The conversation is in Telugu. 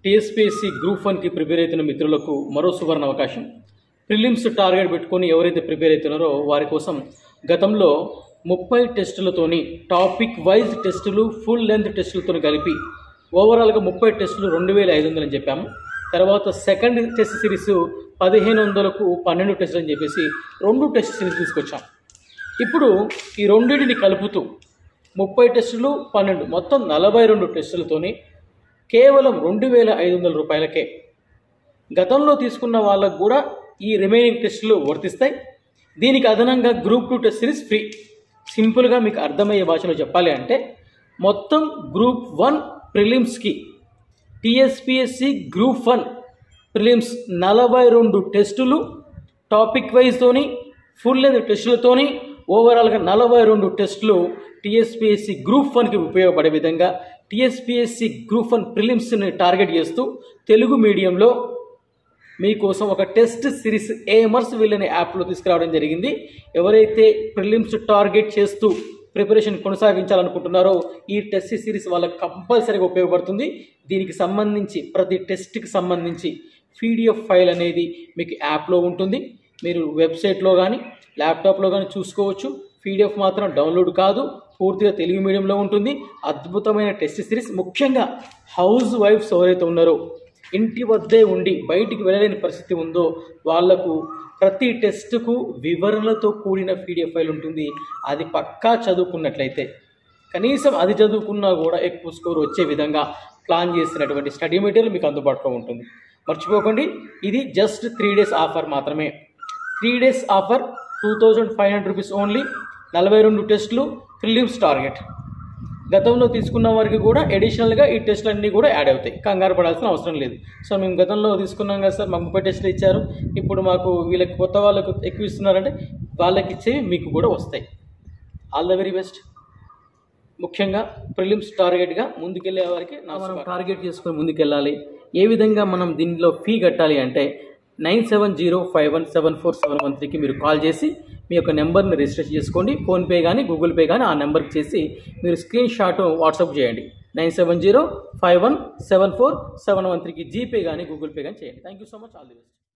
టీఎస్పీఎస్సీ గ్రూప్ వన్కి ప్రిపేర్ అవుతున్న మిత్రులకు మరో సువర్ణ అవకాశం ప్రిలిమ్స్ టార్గెట్ పెట్టుకొని ఎవరైతే ప్రిపేర్ అవుతున్నారో వారి కోసం గతంలో ముప్పై టెస్టులతోని టాపిక్ వైజ్ టెస్టులు ఫుల్ లెంత్ టెస్టులతో కలిపి ఓవరాల్గా ముప్పై టెస్టులు రెండు వేల ఐదు వందలు అని చెప్పాము తర్వాత సెకండ్ టెస్ట్ సిరీస్ పదిహేను వందలకు పన్నెండు టెస్టులు అని చెప్పేసి రెండు టెస్ట్ సిరీస్ తీసుకొచ్చాం ఇప్పుడు ఈ రెండింటిని కలుపుతూ ముప్పై టెస్టులు పన్నెండు మొత్తం నలభై రెండు టెస్టులతోని కేవలం రెండు వేల ఐదు వందల రూపాయలకే గతంలో తీసుకున్న వాళ్ళకు కూడా ఈ రిమైనింగ్ టెస్టులు వర్తిస్తాయి దీనికి అదనంగా group two test series free సింపుల్గా మీకు అర్థమయ్యే భాషలో చెప్పాలి అంటే మొత్తం గ్రూప్ వన్ ప్రిలిమ్స్కి టీఎస్పిఎస్సి గ్రూప్ వన్ ప్రిలిమ్స్ నలభై రెండు టెస్టులు టాపిక్ వైజ్తోని ఫుల్ లెంత్ టెస్టులతోని ఓవరాల్గా నలభై రెండు టెస్టులు టీఎస్పిఎస్సి గ్రూప్ వన్కి ఉపయోగపడే విధంగా టీఎస్పిఎస్సి గ్రూప్ వన్ ప్రిలిమ్స్ని టార్గెట్ చేస్తూ తెలుగు మీడియంలో మీకోసం ఒక టెస్ట్ సిరీస్ ఏమర్స్ వీళ్ళని యాప్లో తీసుకురావడం జరిగింది ఎవరైతే ప్రిలిమ్స్ టార్గెట్ చేస్తూ ప్రిపరేషన్ కొనసాగించాలనుకుంటున్నారో ఈ టెస్ట్ సిరీస్ వాళ్ళకి కంపల్సరీగా ఉపయోగపడుతుంది దీనికి సంబంధించి ప్రతి టెస్ట్కి సంబంధించి పీడిఎఫ్ ఫైల్ అనేది మీకు యాప్లో ఉంటుంది మీరు వెబ్సైట్లో కానీ ల్యాప్టాప్లో కానీ చూసుకోవచ్చు పీడిఎఫ్ మాత్రం డౌన్లోడ్ కాదు పూర్తిగా తెలుగు మీడియంలో ఉంటుంది అద్భుతమైన టెస్ట్ సిరీస్ ముఖ్యంగా హౌస్ వైఫ్స్ ఎవరైతే ఉన్నారో ఇంటి వద్దే ఉండి బయటికి వెళ్ళలేని పరిస్థితి ఉందో వాళ్లకు ప్రతి టెస్టుకు వివరణలతో కూడిన పీడిఎఫ్ ఫైల్ ఉంటుంది అది పక్కా చదువుకున్నట్లయితే కనీసం అది చదువుకున్నా కూడా ఎక్కువ స్కోర్ వచ్చే విధంగా ప్లాన్ చేసినటువంటి స్టడీ మెటీరియల్ మీకు అందుబాటులో ఉంటుంది మర్చిపోకండి ఇది జస్ట్ త్రీ డేస్ ఆఫర్ మాత్రమే three days offer two thousand five hundred rupees only నలభై రెండు టెస్టులు ప్రిలిమ్స్ టార్గెట్ గతంలో తీసుకున్న వారికి కూడా అడిషనల్గా ఈ టెస్టులు అన్నీ కూడా యాడ్ అవుతాయి కంగారు పడాల్సిన అవసరం లేదు సో మేము గతంలో తీసుకున్నాం కదా సార్ మాకు ముప్పై టెస్టులు ఇచ్చారు ఇప్పుడు మాకు వీళ్ళకి కొత్త వాళ్ళకు ఎక్కువ ఇస్తున్నారంటే వాళ్ళకి ఇచ్చేవి మీకు కూడా వస్తాయి ఆల్ ద వెరీ బెస్ట్ ముఖ్యంగా ప్రిలిమ్స్ టార్గెట్గా ముందుకెళ్ళే వారికి నా మనం టార్గెట్ చేసుకొని ముందుకెళ్ళాలి ఏ విధంగా మనం దీనిలో ఫీ కట్టాలి అంటే nine seven zero five one seven four seven one త్రీకి మీరు కాల్ చేసి మీ యొక్క నెంబర్ని రిజిస్టర్ చేసుకోండి ఫోన్పే కానీ గూగుల్ పే కానీ ఆ నెంబర్కి చేసి మీరు స్క్రీన్ షాట్ వాట్సాప్ చేయండి nine seven zero five one seven four seven one త్రీకి జీపే కానీ గూగుల్ పే కానీ చేయండి thank you so much all the best